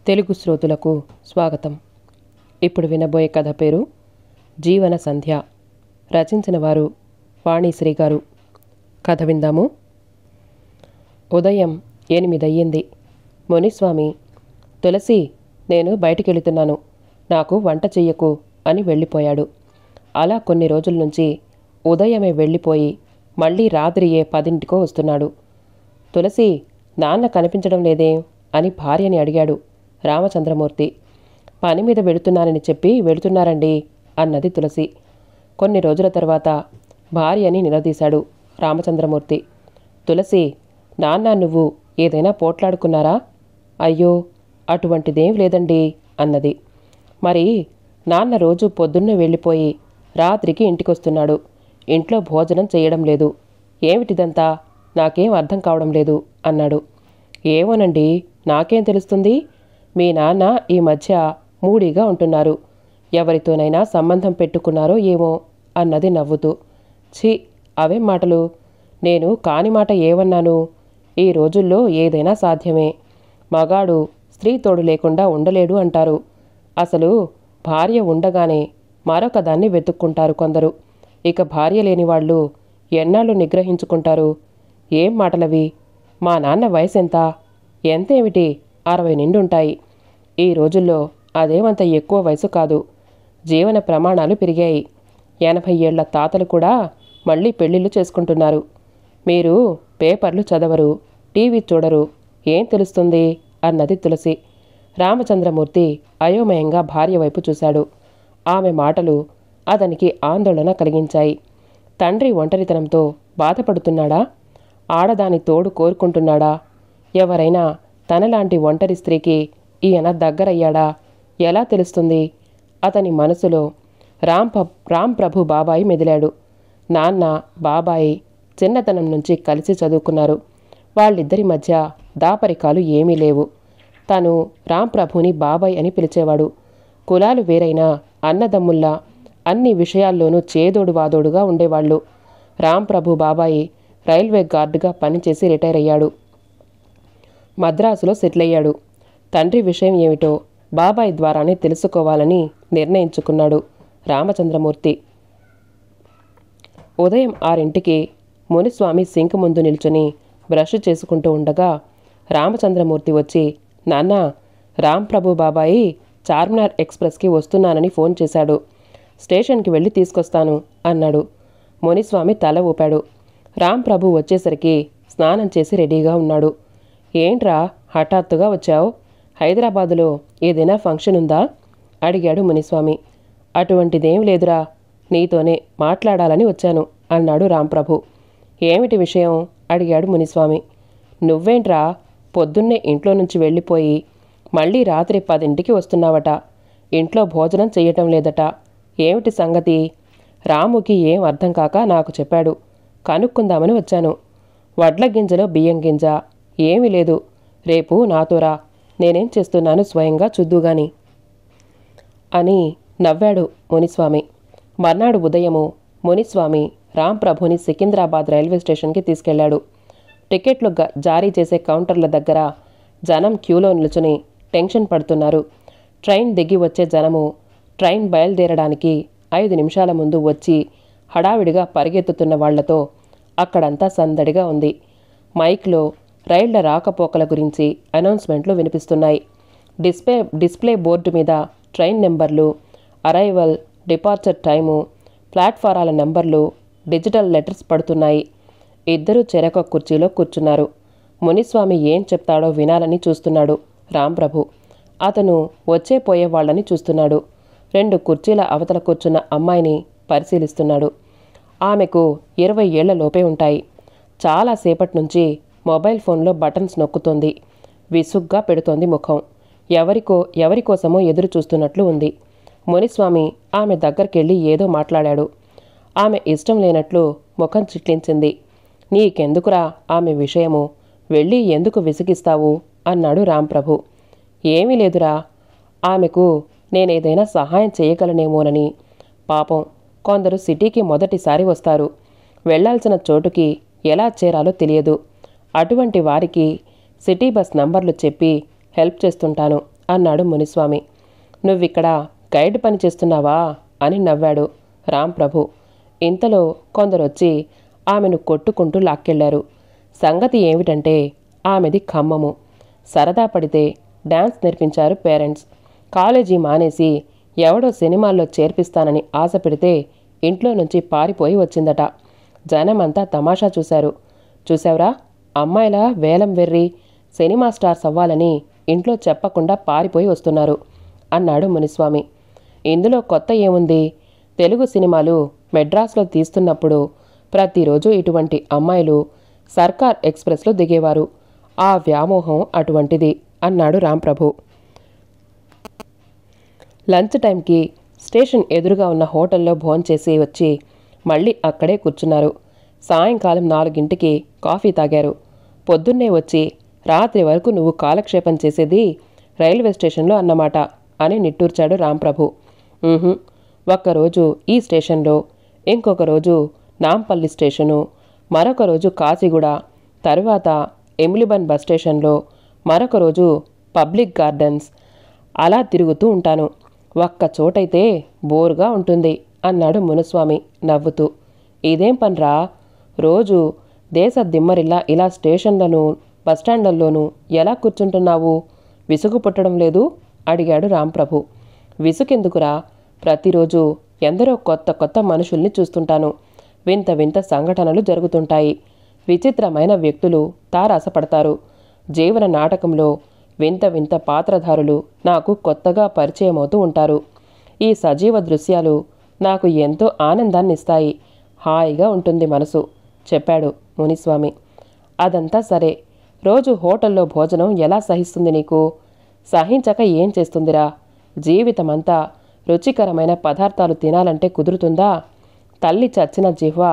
తెలుగు శ్రోతులకు స్వాగతం ఇప్పుడు వినబోయే కథ పేరు జీవన సంధ్య రచించిన వారు వాణిశ్రీ గారు కథ విందాము ఉదయం ఎనిమిదయ్యింది మునిస్వామి తులసి నేను బయటికెళుతున్నాను నాకు వంట చెయ్యకు అని వెళ్ళిపోయాడు అలా కొన్ని రోజుల నుంచి ఉదయమే వెళ్ళిపోయి మళ్ళీ రాత్రియే పదింటికో వస్తున్నాడు తులసి నాన్న కనిపించడం లేదే అని భార్యని అడిగాడు రామచంద్రమూర్తి పని మీద వెళుతున్నానని చెప్పి వెళుతున్నారండి అన్నది తులసి కొన్ని రోజుల తర్వాత భార్యని నిలదీశాడు రామచంద్రమూర్తి తులసి నాన్న నువ్వు ఏదైనా పోట్లాడుకున్నారా అయ్యో అటువంటిదేం లేదండి అన్నది మరి నాన్న రోజు పొద్దున్నే వెళ్ళిపోయి రాత్రికి ఇంటికొస్తున్నాడు ఇంట్లో భోజనం చేయడం లేదు ఏమిటిదంతా నాకేం అర్థం కావడం లేదు అన్నాడు ఏమోనండి నాకేం తెలుస్తుంది మీ నాన్న ఈ మధ్య మూడీగా ఉంటున్నారు ఎవరితోనైనా సంబంధం పెట్టుకున్నారో ఏమో అన్నది నవ్వుతూ ఛీ అవేం మాటలు నేను కాని మాట ఏమన్నాను ఈ రోజుల్లో ఏదైనా సాధ్యమే మగాడు స్త్రీ తోడు లేకుండా ఉండలేడు అంటారు అసలు భార్య ఉండగానే మరొక దాన్ని వెతుక్కుంటారు కొందరు ఇక భార్య లేని వాళ్ళు ఎన్నాళ్ళు నిగ్రహించుకుంటారు ఏం మాటలవి మా నాన్న వయసు ఎంత ఎంతేమిటి అరవై నిండుంటాయి ఈ రోజుల్లో అదేమంత ఎక్కువ వయసు కాదు జీవన ప్రమాణాలు పెరిగాయి ఎనభై ఏళ్ల తాతలు కూడా మళ్ళీ పెళ్ళిళ్ళు చేసుకుంటున్నారు మీరు పేపర్లు చదవరు టీవీ చూడరు ఏం తెలుస్తుంది అన్నది తులసి రామచంద్రమూర్తి అయోమయంగా భార్య వైపు చూశాడు ఆమె మాటలు అతనికి ఆందోళన కలిగించాయి తండ్రి ఒంటరితనంతో బాధపడుతున్నాడా ఆడదాని తోడు కోరుకుంటున్నాడా ఎవరైనా తనలాంటి ఒంటరి స్త్రీకి ఈయన దగ్గరయ్యాడా ఎలా తెలుస్తుంది అతని మనసులో రామ్ ప రామ్ ప్రభు బాబాయి మెదిలాడు నాన్న బాబాయి చిన్నతనం నుంచి కలిసి చదువుకున్నారు వాళ్ళిద్దరి మధ్య దాపరికాలు ఏమీ లేవు తను రామ్ ప్రభుని బాబాయ్ అని పిలిచేవాడు కులాలు వేరైనా అన్నదమ్ముల్లా అన్ని విషయాల్లోనూ చేదోడు వాదోడుగా ఉండేవాళ్ళు రామ్ ప్రభు బాబాయి రైల్వే గార్డుగా పనిచేసి రిటైర్ అయ్యాడు మద్రాసులో సెటిల్ అయ్యాడు తండ్రి విషయం ఏమిటో బాబాయ్ ద్వారానే తెలుసుకోవాలని నిర్ణయించుకున్నాడు రామచంద్రమూర్తి ఉదయం ఆరింటికి మునిస్వామి సింక్ ముందు నిల్చుని బ్రష్ చేసుకుంటూ ఉండగా రామచంద్రమూర్తి వచ్చి నాన్న రామ్ ప్రభు బాబాయి చార్మినార్ ఎక్స్ప్రెస్కి వస్తున్నానని ఫోన్ చేశాడు స్టేషన్కి వెళ్ళి తీసుకొస్తాను అన్నాడు మునిస్వామి తల ఊపాడు రామ్ ప్రభు వచ్చేసరికి స్నానం చేసి రెడీగా ఉన్నాడు ఏంట్రా హఠాత్తుగా వచ్చావు హైదరాబాదులో ఏదైనా ఫంక్షన్ ఉందా అడిగాడు మునిస్వామి అటువంటిదేం లేదురా నీతోనే మాట్లాడాలని వచ్చాను అన్నాడు రాంప్రభు ఏమిటి విషయం అడిగాడు మునిస్వామి నువ్వేంట్రా పొద్దున్నే ఇంట్లో నుంచి వెళ్ళిపోయి మళ్ళీ రాత్రి పదింటికి వస్తున్నావట ఇంట్లో భోజనం చెయ్యటం లేదట ఏమిటి సంగతి రాముకి ఏం అర్థం కాక నాకు చెప్పాడు కనుక్కుందామని వచ్చాను వడ్ల గింజలో బియ్యం గింజ ఏమీ లేదు రేపు నాతోరా నేనేం చేస్తున్నాను స్వయంగా చూద్దుగాని అని నవ్వాడు మునిస్వామి మర్నాడు ఉదయము మునిస్వామి రాంప్రభుని సికింద్రాబాద్ రైల్వే స్టేషన్కి తీసుకెళ్లాడు టికెట్లు గ- జారీ చేసే కౌంటర్ల దగ్గర జనం క్యూలో నిల్చుని టెన్షన్ పడుతున్నారు ట్రైన్ దిగి వచ్చే జనము ట్రైన్ బయలుదేరడానికి ఐదు నిమిషాల ముందు వచ్చి హడావిడిగా పరిగెత్తుతున్న వాళ్లతో అక్కడంతా సందడిగా ఉంది మైక్లో రైళ్ల రాకపోకల గురించి అనౌన్స్మెంట్లు వినిపిస్తున్నాయి డిస్ప్లే డిస్ప్లే బోర్డు మీద ట్రైన్ నెంబర్లు అరైవల్ డిపార్చర్ టైము ప్లాట్ఫారాల నెంబర్లు డిజిటల్ లెటర్స్ పడుతున్నాయి ఇద్దరూ చెరొక కుర్చీలో కూర్చున్నారు మునిస్వామి ఏం చెప్తాడో వినాలని చూస్తున్నాడు రాంప్రభు అతను వచ్చే పోయే వాళ్ళని చూస్తున్నాడు రెండు కుర్చీల అవతల కూర్చున్న అమ్మాయిని పరిశీలిస్తున్నాడు ఆమెకు ఇరవై ఏళ్ల లోపే ఉంటాయి చాలాసేపటి నుంచి మొబైల్ ఫోన్లో బటన్స్ నొక్కుతోంది విసుగ్గా పెడుతోంది ముఖం ఎవరికో ఎవరి కోసమో ఎదురు చూస్తున్నట్లు ఉంది మునిస్వామి ఆమె దగ్గరికెళ్ళి ఏదో మాట్లాడాడు ఆమె ఇష్టం లేనట్లు ముఖం చిట్లించింది నీకెందుకురా ఆమె విషయము వెళ్ళి ఎందుకు విసిగిస్తావు అన్నాడు రాంప్రభు ఏమీ లేదురా ఆమెకు నేనేదైనా సహాయం చేయగలనేమోనని పాపం కొందరు సిటీకి మొదటిసారి వస్తారు వెళ్ళాల్సిన చోటుకి ఎలా చేరాలో తెలియదు అటువంటి వారికి సిటీ బస్ నంబర్లు చెప్పి హెల్ప్ చేస్తుంటాను అన్నాడు మునిస్వామి నువ్విక్కడ గైడ్ పని చేస్తున్నావా అని నవ్వాడు రామ్ ప్రభు ఇంతలో కొందరొచ్చి ఆమెను కొట్టుకుంటూ లాక్కెళ్లారు సంగతి ఏమిటంటే ఆమెది ఖమ్మము సరదా పడితే డాన్స్ నేర్పించారు పేరెంట్స్ కాలేజీ మానేసి ఎవడో సినిమాల్లో చేర్పిస్తానని ఆశ పెడితే ఇంట్లో నుంచి పారిపోయి వచ్చిందట జనమంతా తమాషా చూశారు చూసావురా అమ్మాయిల వేలం వెర్రి సినిమా స్టార్స్ అవ్వాలని ఇంట్లో చెప్పకుండా పారిపోయి వస్తున్నారు అన్నాడు మునిస్వామి ఇందులో కొత్త ఏముంది తెలుగు సినిమాలు మెడ్రాస్లో తీస్తున్నప్పుడు ప్రతిరోజు ఇటువంటి అమ్మాయిలు సర్కార్ ఎక్స్ప్రెస్లో దిగేవారు ఆ వ్యామోహం అటువంటిది అన్నాడు రాంప్రభు లంచ్ టైంకి స్టేషన్ ఎదురుగా ఉన్న హోటల్లో భోంచేసి వచ్చి మళ్ళీ అక్కడే కూర్చున్నారు సాయంకాలం నాలుగింటికి కాఫీ తాగారు పొద్దున్నే వచ్చి రాత్రి వరకు నువ్వు కాలక్షేపం చేసేది రైల్వే స్టేషన్లో అన్నమాట అని నిట్టూర్చాడు రాంప్రభు "ఉహుం. ఒక్కరోజు ఈ స్టేషన్లో ఇంకొక రోజు నాంపల్లి స్టేషను మరొక రోజు కాచిగూడ తరువాత ఎమ్లిబన్ బస్ స్టేషన్లో మరొక రోజు పబ్లిక్ గార్డెన్స్ అలా తిరుగుతూ ఉంటాను ఒక్క చోటైతే బోరుగా ఉంటుంది అన్నాడు మునుస్వామి నవ్వుతూ ఇదేం పనిరా రోజు దేశ దిమ్మరిల్లా ఇలా స్టేషన్లను బస్టాండ్లలోనూ ఎలా కూర్చుంటున్నావు విసుగు పుట్టడం లేదు అడిగాడు రాంప్రభు విసుకెందుకురా ప్రతిరోజు ఎందరో కొత్త కొత్త మనుషుల్ని చూస్తుంటాను వింత వింత సంఘటనలు జరుగుతుంటాయి విచిత్రమైన వ్యక్తులు తారాసపడతారు జీవన నాటకంలో వింత వింత పాత్రధారులు నాకు కొత్తగా పరిచయమవుతూ ఉంటారు ఈ సజీవ దృశ్యాలు నాకు ఎంతో ఆనందాన్నిస్తాయి హాయిగా ఉంటుంది మనసు చెప్పాడు మునిస్వామి అదంతా సరే రోజు హోటల్లో భోజనం ఎలా సహిస్తుంది నీకు సహించక ఏం చేస్తుందిరా జీవితమంతా రుచికరమైన పదార్థాలు తినాలంటే కుదురుతుందా తల్లి చచ్చిన జిహ్వ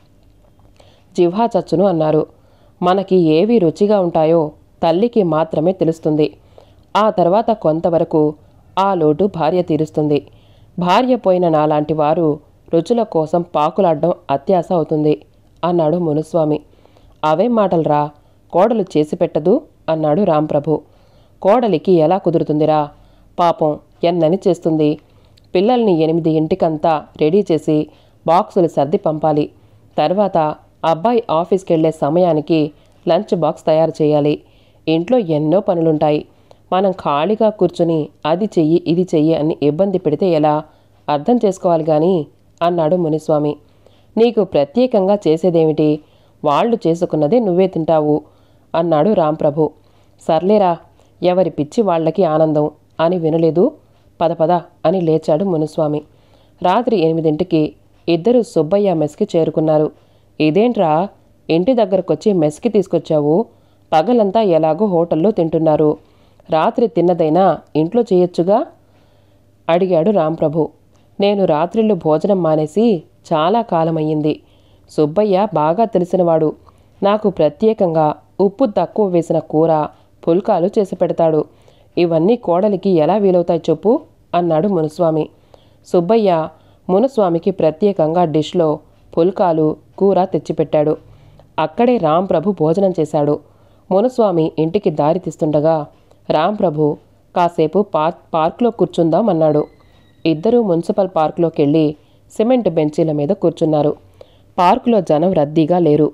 జిహ్వా చచ్చును అన్నారు మనకి ఏవి రుచిగా ఉంటాయో తల్లికి మాత్రమే తెలుస్తుంది ఆ తర్వాత కొంతవరకు ఆ లోటు భార్య తీరుస్తుంది భార్య పోయిన నాలాంటి వారు రుచుల కోసం పాకులాడడం అత్యాస అవుతుంది అన్నాడు మునుస్వామి అవే మాటలరా కోడలు చేసి పెట్టదు అన్నాడు రాంప్రభు కోడలికి ఎలా కుదురుతుందిరా పాపం ఎన్నని చేస్తుంది పిల్లల్ని ఎనిమిది ఇంటికంతా రెడీ చేసి బాక్సులు సర్ది పంపాలి తర్వాత అబ్బాయి ఆఫీస్కి వెళ్ళే సమయానికి లంచ్ బాక్స్ తయారు చేయాలి ఇంట్లో ఎన్నో పనులుంటాయి మనం ఖాళీగా కూర్చుని అది చెయ్యి ఇది చెయ్యి అని ఇబ్బంది పెడితే ఎలా అర్థం చేసుకోవాలి కానీ అన్నాడు మునిస్వామి నీకు ప్రత్యేకంగా చేసేదేమిటి వాళ్ళు చేసుకున్నదే నువ్వే తింటావు అన్నాడు రాంప్రభు సర్లేరా ఎవరి పిచ్చి వాళ్ళకి ఆనందం అని వినలేదు పద పద అని లేచాడు మునుస్వామి రాత్రి ఎనిమిదింటికి ఇద్దరు సుబ్బయ్య మెస్కి చేరుకున్నారు ఇదేంట్రా ఇంటి దగ్గరకొచ్చి మెస్కి తీసుకొచ్చావు పగలంతా ఎలాగో హోటల్లో తింటున్నారు రాత్రి తిన్నదైనా ఇంట్లో చేయొచ్చుగా అడిగాడు రాంప్రభు నేను రాత్రిళ్ళు భోజనం మానేసి చాలా కాలమయ్యింది సుబ్బయ్య బాగా తెలిసినవాడు నాకు ప్రత్యేకంగా ఉప్పు తక్కువ వేసిన కూర పుల్కాలు చేసి పెడతాడు ఇవన్నీ కోడలికి ఎలా వీలవుతాయి చెప్పు అన్నాడు మునుస్వామి సుబ్బయ్య మునుస్వామికి ప్రత్యేకంగా డిష్లో పుల్కాలు కూర తెచ్చిపెట్టాడు అక్కడే రాంప్రభు భోజనం చేశాడు మునుస్వామి ఇంటికి దారి తీస్తుండగా రాంప్రభు కాసేపు పార్క్ పార్క్లో కూర్చుందాం అన్నాడు ఇద్దరూ మున్సిపల్ పార్క్లోకి వెళ్ళి సిమెంట్ బెంచీల మీద కూర్చున్నారు పార్కులో జనం రద్దీగా లేరు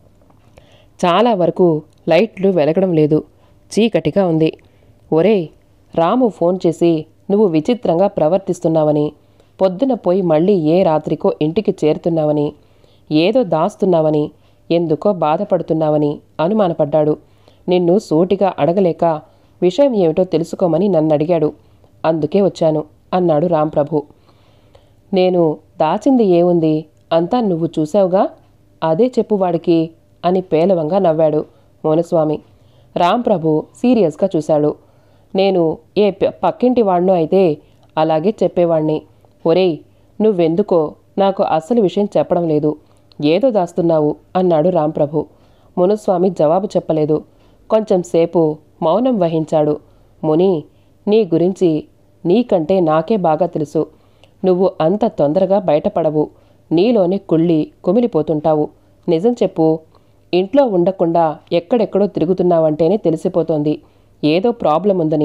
చాలా వరకు లైట్లు వెలగడం లేదు చీకటిగా ఉంది ఒరేయ్ రాము ఫోన్ చేసి నువ్వు విచిత్రంగా ప్రవర్తిస్తున్నావని పొద్దున పోయి మళ్ళీ ఏ రాత్రికో ఇంటికి చేరుతున్నావని ఏదో దాస్తున్నావని ఎందుకో బాధపడుతున్నావని అనుమానపడ్డాడు నిన్ను సూటిగా అడగలేక విషయం ఏమిటో తెలుసుకోమని నన్ను అడిగాడు అందుకే వచ్చాను అన్నాడు రాంప్రభు నేను దాచింది ఏముంది అంతా నువ్వు చూసావుగా అదే చెప్పు వాడికి అని పేలవంగా నవ్వాడు మోనస్వామి రాంప్రభు సీరియస్గా చూశాడు నేను ఏ ప- పక్కింటి వాడినో అయితే అలాగే చెప్పేవాణ్ణి ఒరేయ్ నువ్వెందుకో నాకు అసలు విషయం చెప్పడం లేదు ఏదో దాస్తున్నావు అన్నాడు రాంప్రభు మునుస్వామి జవాబు చెప్పలేదు కొంచెం సేపు మౌనం వహించాడు ముని నీ గురించి నీకంటే నాకే బాగా తెలుసు నువ్వు అంత తొందరగా బయటపడవు నీలోనే కుళ్ళి కుమిలిపోతుంటావు నిజం చెప్పు ఇంట్లో ఉండకుండా ఎక్కడెక్కడో తిరుగుతున్నావంటేనే తెలిసిపోతోంది ఏదో ప్రాబ్లం ఉందని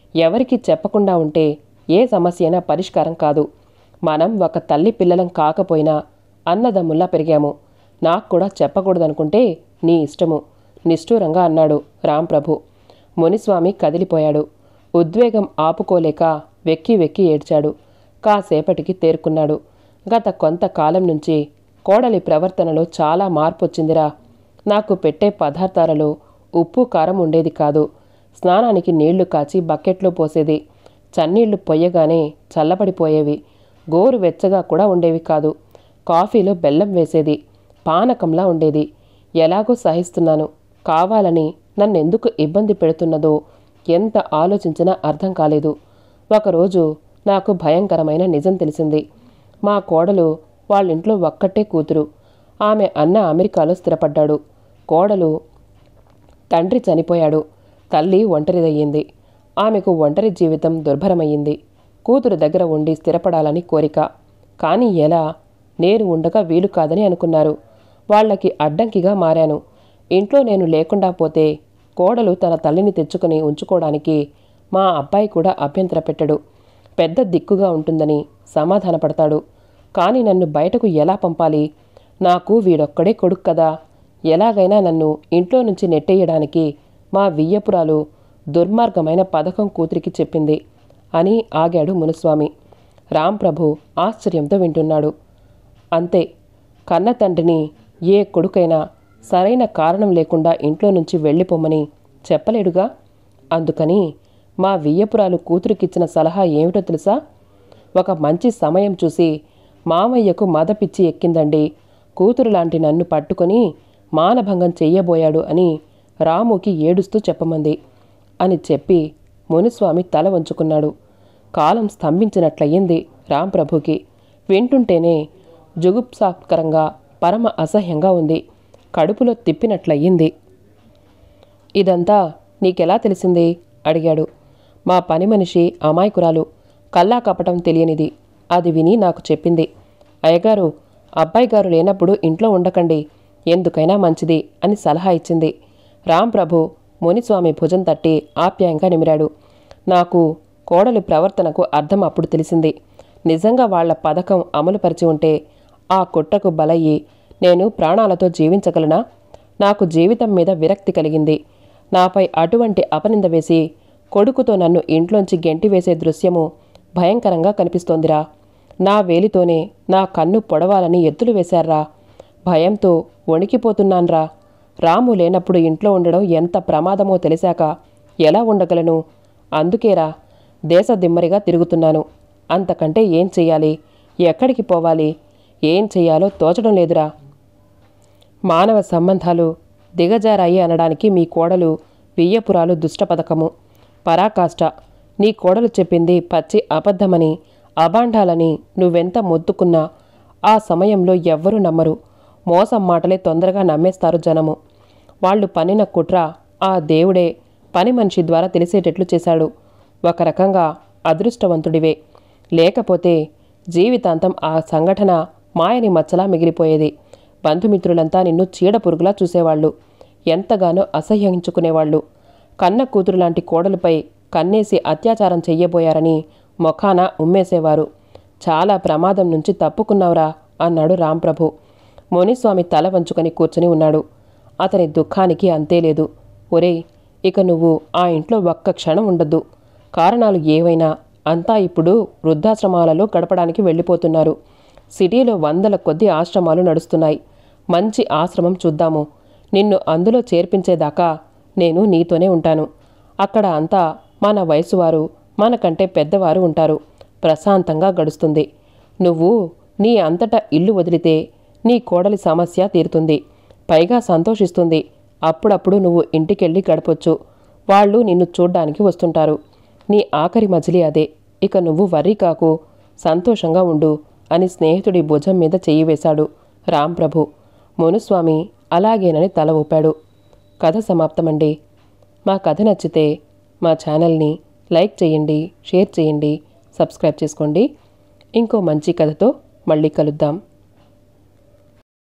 ఎవరికి చెప్పకుండా ఉంటే ఏ సమస్య అయినా పరిష్కారం కాదు మనం ఒక తల్లి పిల్లలం కాకపోయినా అన్నదమ్ముల్లా పెరిగాము నాకు కూడా చెప్పకూడదనుకుంటే నీ ఇష్టము నిష్ఠూరంగా అన్నాడు రాంప్రభు మునిస్వామి కదిలిపోయాడు ఉద్వేగం ఆపుకోలేక వెక్కి వెక్కి ఏడ్చాడు కాసేపటికి తేరుకున్నాడు గత కొంతకాలం నుంచి కోడలి ప్రవర్తనలో చాలా మార్పు వచ్చిందిరా నాకు పెట్టే పదార్థాలలో ఉప్పు కారం ఉండేది కాదు స్నానానికి నీళ్లు కాచి బకెట్లో పోసేది చన్నీళ్లు పొయ్యగానే చల్లబడిపోయేవి గోరు వెచ్చగా కూడా ఉండేవి కాదు కాఫీలో బెల్లం వేసేది పానకంలా ఉండేది ఎలాగో సహిస్తున్నాను కావాలని నన్నెందుకు ఇబ్బంది పెడుతున్నదో ఎంత ఆలోచించినా అర్థం కాలేదు ఒకరోజు నాకు భయంకరమైన నిజం తెలిసింది మా కోడలు వాళ్ళింట్లో ఒక్కటే కూతురు ఆమె అన్న అమెరికాలో స్థిరపడ్డాడు కోడలు తండ్రి చనిపోయాడు తల్లి ఒంటరిదయ్యింది ఆమెకు ఒంటరి జీవితం దుర్భరమయ్యింది కూతురు దగ్గర ఉండి స్థిరపడాలని కోరిక కానీ ఎలా నేను ఉండగా వీలు కాదని అనుకున్నారు వాళ్ళకి అడ్డంకిగా మారాను ఇంట్లో నేను లేకుండా పోతే కోడలు తన తల్లిని తెచ్చుకుని ఉంచుకోవడానికి మా అబ్బాయి కూడా అభ్యంతర పెట్టడు పెద్ద దిక్కుగా ఉంటుందని సమాధానపడతాడు కానీ నన్ను బయటకు ఎలా పంపాలి నాకు వీడొక్కడే కొడుకు కదా ఎలాగైనా నన్ను ఇంట్లో నుంచి నెట్టేయడానికి మా వియ్యపురాలు దుర్మార్గమైన పథకం కూతురికి చెప్పింది అని ఆగాడు మునుస్వామి రాంప్రభు ఆశ్చర్యంతో వింటున్నాడు అంతే కన్న తండ్రిని ఏ కొడుకైనా సరైన కారణం లేకుండా ఇంట్లో నుంచి వెళ్ళిపోమని చెప్పలేడుగా అందుకని మా వియ్యపురాలు కూతురికిచ్చిన సలహా ఏమిటో తెలుసా ఒక మంచి సమయం చూసి మామయ్యకు మదపిచ్చి ఎక్కిందండి కూతురు లాంటి నన్ను పట్టుకొని మానభంగం చెయ్యబోయాడు అని రాముకి ఏడుస్తూ చెప్పమంది అని చెప్పి మునిస్వామి తల వంచుకున్నాడు కాలం స్తంభించినట్లయింది రాంప్రభుకి వింటుంటేనే జుగుప్సాకరంగా పరమ అసహ్యంగా ఉంది కడుపులో తిప్పినట్లయింది ఇదంతా నీకెలా తెలిసింది అడిగాడు మా పని మనిషి అమాయకురాలు కల్లా కపటం తెలియనిది అది విని నాకు చెప్పింది అయ్యగారు అబ్బాయి గారు లేనప్పుడు ఇంట్లో ఉండకండి ఎందుకైనా మంచిది అని సలహా ఇచ్చింది రాంప్రభు మునిస్వామి భుజం తట్టి ఆప్యాయంగా నిమిరాడు నాకు కోడలి ప్రవర్తనకు అర్థం అప్పుడు తెలిసింది నిజంగా వాళ్ల పథకం అమలుపరిచి ఉంటే ఆ కుట్రకు బలయ్యి నేను ప్రాణాలతో జీవించగలనా నాకు జీవితం మీద విరక్తి కలిగింది నాపై అటువంటి అపనింద వేసి కొడుకుతో నన్ను ఇంట్లోంచి గెంటివేసే దృశ్యము భయంకరంగా కనిపిస్తోందిరా నా వేలితోనే నా కన్ను పొడవాలని ఎత్తులు వేశారా భయంతో వణికిపోతున్నాన్రా రాము లేనప్పుడు ఇంట్లో ఉండడం ఎంత ప్రమాదమో తెలిసాక ఎలా ఉండగలను అందుకేరా దేశదిమ్మరిగా తిరుగుతున్నాను అంతకంటే ఏం చెయ్యాలి ఎక్కడికి పోవాలి ఏం చెయ్యాలో తోచడం లేదురా మానవ సంబంధాలు దిగజారాయి అనడానికి మీ కోడలు వియ్యపురాలు దుష్ట పథకము పరాకాష్ట నీ కోడలు చెప్పింది పచ్చి అబద్ధమని అబాండాలని నువ్వెంత మొత్తుకున్నా ఆ సమయంలో ఎవ్వరూ నమ్మరు మోసం మాటలే తొందరగా నమ్మేస్తారు జనము వాళ్ళు పనిన కుట్ర ఆ దేవుడే పని మనిషి ద్వారా తెలిసేటట్లు చేశాడు ఒక రకంగా అదృష్టవంతుడివే లేకపోతే జీవితాంతం ఆ సంఘటన మాయని మచ్చలా మిగిలిపోయేది బంధుమిత్రులంతా నిన్ను చీడపురుగులా చూసేవాళ్ళు ఎంతగానో అసహ్యించుకునేవాళ్ళు కన్న కూతురు లాంటి కోడలపై కన్నేసి అత్యాచారం చెయ్యబోయారని మొఖాన ఉమ్మేసేవారు చాలా ప్రమాదం నుంచి తప్పుకున్నావురా అన్నాడు రాంప్రభు మునిస్వామి తల వంచుకొని కూర్చుని ఉన్నాడు అతని దుఃఖానికి అంతేలేదు ఒరేయ్ ఇక నువ్వు ఆ ఇంట్లో ఒక్క క్షణం ఉండద్దు కారణాలు ఏవైనా అంతా ఇప్పుడు వృద్ధాశ్రమాలలో గడపడానికి వెళ్ళిపోతున్నారు సిటీలో వందల కొద్ది ఆశ్రమాలు నడుస్తున్నాయి మంచి ఆశ్రమం చూద్దాము నిన్ను అందులో చేర్పించేదాకా నేను నీతోనే ఉంటాను అక్కడ అంతా మన వయసువారు మనకంటే పెద్దవారు ఉంటారు ప్రశాంతంగా గడుస్తుంది నువ్వు నీ అంతటా ఇల్లు వదిలితే నీ కోడలి సమస్య తీరుతుంది పైగా సంతోషిస్తుంది అప్పుడప్పుడు నువ్వు ఇంటికెళ్ళి గడపొచ్చు వాళ్ళు నిన్ను చూడ్డానికి వస్తుంటారు నీ ఆఖరి మజిలీ అదే ఇక నువ్వు వర్రీ కాకు సంతోషంగా ఉండు అని స్నేహితుడి భుజం మీద చెయ్యి వేశాడు రాంప్రభు మునుస్వామి అలాగేనని తల ఊపాడు కథ సమాప్తమండి మా కథ నచ్చితే మా ఛానల్ని లైక్ చేయండి షేర్ చేయండి సబ్స్క్రైబ్ చేసుకోండి ఇంకో మంచి కథతో మళ్ళీ కలుద్దాం